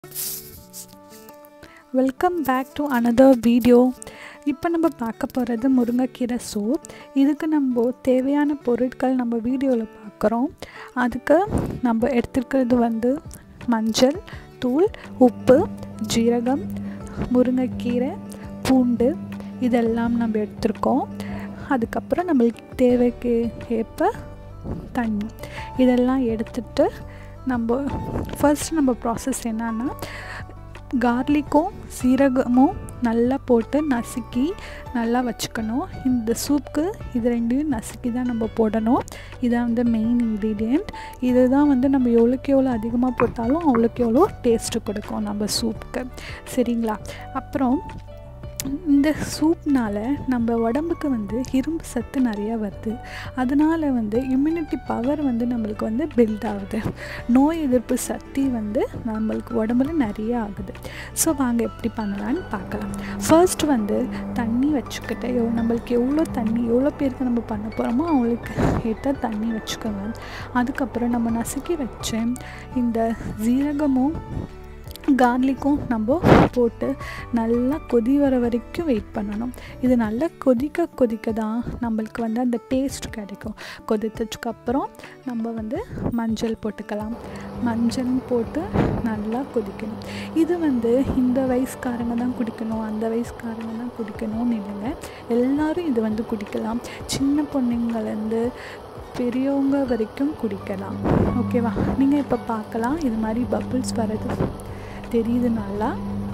welcome back to another video இப்போ நம்ம பார்க்க போகிறது முருங்கைக்கீரை சூப் இதுக்கு நம்ம தேவையான பொருட்கள் நம்ம வீடியோவில் பார்க்குறோம் அதுக்கு நம்ம எடுத்துருக்கிறது வந்து மஞ்சள் தூள் உப்பு ஜீரகம் முருங்கைக்கீரை பூண்டு இதெல்லாம் நம்ம எடுத்திருக்கோம் அதுக்கப்புறம் நம்மளுக்கு தேவைக்கு ஏற்ப தண்ணி இதெல்லாம் எடுத்துட்டு நம்ம ஃபர்ஸ்ட் நம்ம ப்ராசஸ் என்னன்னா கார்லிக்கும் சீரகமும் நல்லா போட்டு நசுக்கி நல்லா வச்சுக்கணும் இந்த சூப்புக்கு இது ரெண்டையும் நசுக்கி தான் நம்ம போடணும் இதான் வந்து மெயின் இன்க்ரீடியண்ட் இதுதான் வந்து நம்ம எவ்வளோக்கு எவ்வளோ அதிகமாக போட்டாலும் அவ்வளோக்கு எவ்வளோ டேஸ்ட்டு கொடுக்கும் நம்ம சூப்புக்கு சரிங்களா அப்புறம் இந்த சூப்னால் நம்ம உடம்புக்கு வந்து இரும்பு சத்து நிறையா வருது அதனால் வந்து இம்யூனிட்டி பவர் வந்து நம்மளுக்கு வந்து பில்ட் ஆகுது நோய் எதிர்ப்பு சக்தி வந்து நம்மளுக்கு உடம்புல நிறைய ஆகுது ஸோ வாங்க எப்படி பண்ணலான்னு பார்க்கலாம் ஃபர்ஸ்ட் வந்து தண்ணி வச்சுக்கிட்டு எவ் நம்மளுக்கு எவ்வளோ தண்ணி எவ்வளோ பேருக்கு நம்ம பண்ண போகிறோமோ அவங்களுக்கு ஏற்ற தண்ணி வச்சுக்கோங்க அதுக்கப்புறம் நம்ம நசுக்கி வச்ச இந்த ஜீரகமும் கார்லிக்கும் நம்ம போட்டு நல்லா கொதி வர வரைக்கும் வெயிட் பண்ணணும் இது நல்லா கொதிக்க கொதிக்க தான் நம்மளுக்கு வந்து அந்த டேஸ்ட் கிடைக்கும் கொதித்ததுக்கப்புறம் நம்ம வந்து மஞ்சள் போட்டுக்கலாம் மஞ்சள் போட்டு நல்லா கொதிக்கணும் இது வந்து இந்த வயசுக்காரங்க தான் குடிக்கணும் அந்த வயசுக்காரங்க தான் குடிக்கணும்னு இல்லைங்க எல்லோரும் இது வந்து குடிக்கலாம் சின்ன பொண்ணுங்கள்லேருந்து பெரியவங்க வரைக்கும் குடிக்கலாம் ஓகேவா நீங்கள் இப்போ பார்க்கலாம் இது மாதிரி பப்புள்ஸ் வர்றது தெரியுது நல்லா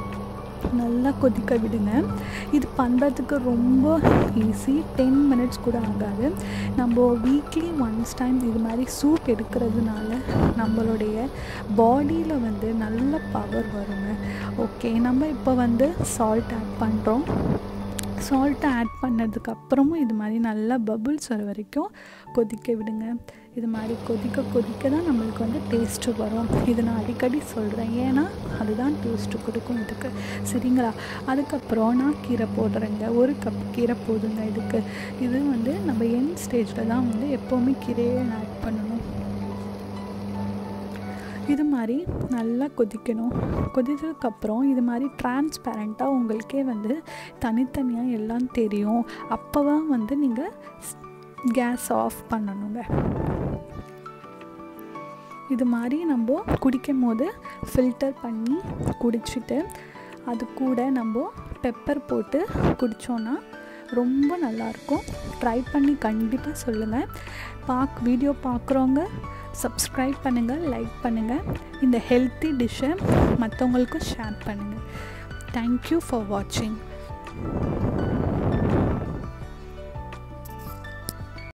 நல்லா கொதிக்க விடுங்க இது பண்ணுறதுக்கு ரொம்ப ஈஸி டென் மினிட்ஸ் கூட ஆகாது நம்ம வீக்லி ஒன்ஸ் டைம் இது மாதிரி சூப் எடுக்கிறதுனால நம்மளுடைய பாடியில் வந்து நல்ல பவர் வருங்க ஓகே நம்ம இப்போ வந்து சால்ட் ஆட் பண்ணுறோம் சால்ட்டை ஆட் பண்ணதுக்கப்புறமும் இது மாதிரி நல்லா பபுள்ஸ் வர வரைக்கும் கொதிக்க விடுங்க இது மாதிரி கொதிக்க கொதிக்க தான் நம்மளுக்கு வந்து டேஸ்ட்டு வரும் இதை நான் அடிக்கடி சொல்கிறேன் ஏன்னா அதுதான் டேஸ்ட்டு கொடுக்கும் இதுக்கு சரிங்களா அதுக்கப்புறம் நான் கீரை போடுறேங்க ஒரு கப் கீரை போதுங்க இதுக்கு இது வந்து நம்ம என் ஸ்டேஜில் தான் வந்து எப்போவுமே கீரையை ஆட் பண்ணணும் இது மாதிரி நல்லா கொதிக்கணும் கொதித்ததுக்கப்புறம் இது மாதிரி டிரான்ஸ்பேரண்ட்டாக உங்களுக்கே வந்து தனித்தனியாக எல்லாம் தெரியும் அப்போ தான் வந்து நீங்கள் கேஸ் ஆஃப் பண்ணணுங்க இது மாதிரி நம்ம குடிக்கும் போது ஃபில்டர் பண்ணி குடிச்சிட்டு அது கூட நம்ம பெப்பர் போட்டு குடித்தோன்னா ரொம்ப நல்லாயிருக்கும் ட்ரை பண்ணி கண்டிப்பாக சொல்லுங்கள் பார்க் வீடியோ பார்க்குறவங்க சப்ஸ்கிரைப் பண்ணுங்கள் லைக் பண்ணுங்கள் இந்த ஹெல்த்தி டிஷ்ஷை மற்றவங்களுக்கும் ஷேர் பண்ணுங்கள் தேங்க்யூ ஃபார் வாட்சிங்